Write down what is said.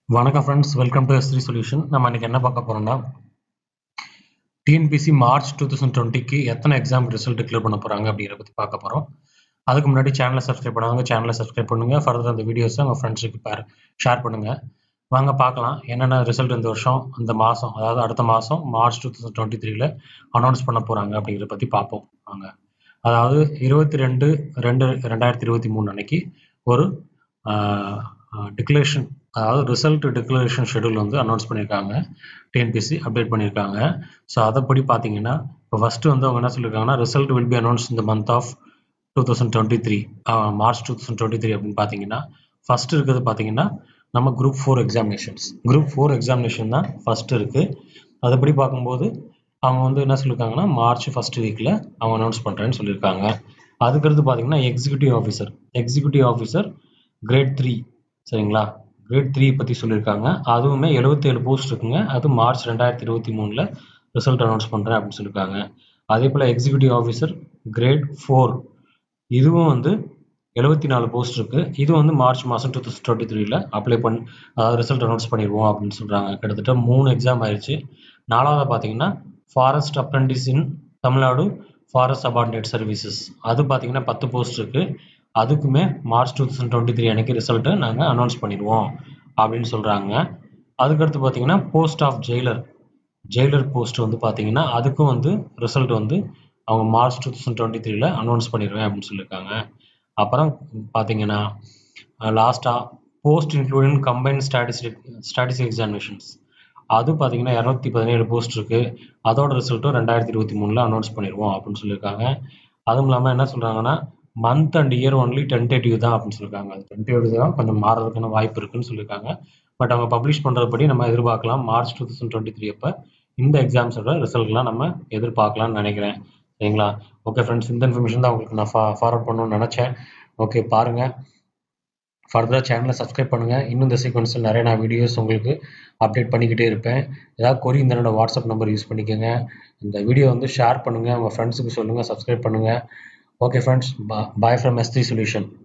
வணக்கம் friends welcome to ST solution நம்ம இன்னைக்கு என்ன பார்க்க போறோம்னா டிஎன்பிசி மார்ச் டூ தௌசண்ட் டுவெண்ட்டிக்கு எத்தனை எக்ஸாம் ரிசல்ட் டிக்ளேர் பண்ண போறாங்க அப்படிங்கிற பத்தி பார்க்க போறோம் அதுக்கு முன்னாடி சேனலை சப்ஸ்கிரைப் பண்ணாங்க சேனலை சப்ஸ்கிரைப் பண்ணுங்க ஃபர்தர் அந்த வீடியோஸை உங்க ஃப்ரெண்ட்ஸுக்கு பேர் ஷேர் பண்ணுங்க வாங்க பார்க்கலாம் என்னென்ன ரிசல்ட் இந்த வருஷம் இந்த மாதம் அதாவது அடுத்த மாதம் மார்ச் டூ தௌசண்ட் டுவெண்ட்டி த்ரீல அனௌன்ஸ் பண்ண போறாங்க அப்படிங்கிறத பத்தி பார்ப்போம் வாங்க அதாவது இருபத்தி ரெண்டு ரெண்டு ரெண்டாயிரத்தி இருபத்தி மூணு அன்னைக்கு ஒரு டிக்ளரேஷன் அதாவது ரிசல்ட் டிக்ளரேஷன் ஷெடியூல் வந்து அனௌன்ஸ் பண்ணியிருக்காங்க டிஎன்பிசி அப்டேட் பண்ணியிருக்காங்க ஸோ அதைப்படி பார்த்தீங்கன்னா இப்போ ஃபஸ்ட்டு வந்து அவங்க என்ன சொல்லியிருக்காங்கன்னா ரிசல்ட் வில் பி அனௌன்ஸ் இந்த month of two thousand twenty three March two thousand twenty three அப்படின்னு பார்த்தீங்கன்னா ஃபஸ்ட்டு இருக்கிறது பார்த்தீங்கன்னா நம்ம group four examinations group four examination தான் ஃபஸ்ட்டு இருக்குது அதுபடி பார்க்கும்போது அவங்க வந்து என்ன சொல்லியிருக்காங்கன்னா மார்ச் ஃபஸ்ட் வீக்கில் அவங்க அனௌன்ஸ் பண்ணுறேன்னு சொல்லியிருக்காங்க அதுக்கடுத்து பார்த்தீங்கன்னா executive officer executive officer grade three சரிங்களா கிரேட் த்ரீ பற்றி சொல்லியிருக்காங்க அதுவுமே எழுபத்தேழு போஸ்ட் இருக்குங்க அது மார்ச் ரெண்டாயிரத்தி இருபத்தி மூணில் ரிசல்ட் அனௌன்ஸ் பண்ணுறேன் அப்படின்னு சொல்லியிருக்காங்க அதே போல் எக்ஸிக்யூட்டிவ் ஆஃபீஸர் கிரேட் ஃபோர் இதுவும் வந்து எழுபத்தி நாலு போஸ்ட் இருக்கு இது வந்து மார்ச் மாதம் டூ தௌசண்ட் டுவெண்ட்டி த்ரீல அப்ளை பண்ணி அதாவது ரிசல்ட் அனௌன்ஸ் பண்ணிடுவோம் அப்படின்னு சொல்கிறாங்க கிட்டத்தட்ட மூணு எக்ஸாம் ஆயிடுச்சு நாலாவது பார்த்தீங்கன்னா forest apprentice in Tamil Nadu forest subordinate services அது பார்த்தீங்கன்னா பத்து போஸ்ட் இருக்குது அதுக்குமே March two thousand twenty three அன்னைக்கு ரிசல்ட்டை நாங்கள் அனௌன்ஸ் பண்ணிடுவோம் அப்படின்னு சொல்கிறாங்க அதுக்கடுத்து பார்த்தீங்கன்னா post of jailer jailer post வந்து பார்த்தீங்கன்னா அதுக்கும் வந்து ரிசல்ட் வந்து அவங்க மார்ச் டூ தௌசண்ட் டுவெண்ட்டி த்ரீல அனௌன்ஸ் பண்ணிடுவேன் அப்படின்னு சொல்லியிருக்காங்க அப்புறம் பார்த்தீங்கன்னா லாஸ்ட்டாக post including combine statistic statistic examinations அது பார்த்தீங்கன்னா இரநூத்தி பதினேழு போஸ்ட் இருக்குது அதோட ரிசல்ட்டும் ரெண்டாயிரத்தி இருபத்தி மூணில் அனௌன்ஸ் பண்ணிடுவோம் அப்படின்னு சொல்லியிருக்காங்க அதுவும் இல்லாமல் என்ன சொல்கிறாங்கன்னா month and year only tentative தான் அப்படின்னு சொல்லியிருக்காங்க அது டென்டேட்டிவ் தான் கொஞ்சம் மாறதுக்கான வாய்ப்பு இருக்குன்னு சொல்லியிருக்காங்க பட் அவங்க பப்ளிஷ் பண்ணுறதுபடி நம்ம எதிர்பார்க்கலாம் March two thousand twenty three அப்போ இந்த எக்ஸாம்ஸோட ரிசல்ட்லாம் நம்ம எதிர்பார்க்கலாம்னு நினைக்கிறேன் சரிங்களா ஓகே ஃப்ரெண்ட்ஸ் இந்த இன்ஃபர்மேஷன் தான் உங்களுக்கு நான் ஃபா ஃபார்வர்ட் பண்ணணும்னு நினச்சேன் ஓகே பாருங்கள் ஃபர்தராக சேனலை சப்ஸ்கிரைப் பண்ணுங்கள் இன்னும் இந்த சீக்வன்ஸில் நிறைய நான் வீடியோஸ் உங்களுக்கு அப்டேட் பண்ணிக்கிட்டே இருப்பேன் ஏதாவது கொரி இந்த என்னோட வாட்ஸ்அப் நம்பர் யூஸ் பண்ணிக்கோங்க இந்த வீடியோ வந்து ஷேர் பண்ணுங்கள் உங்கள் ஃப்ரெண்ட்ஸுக்கு சொல்லுங்கள் சப்ஸ்கிரைப் பண்ணுங்கள் okay friends bye from ST solution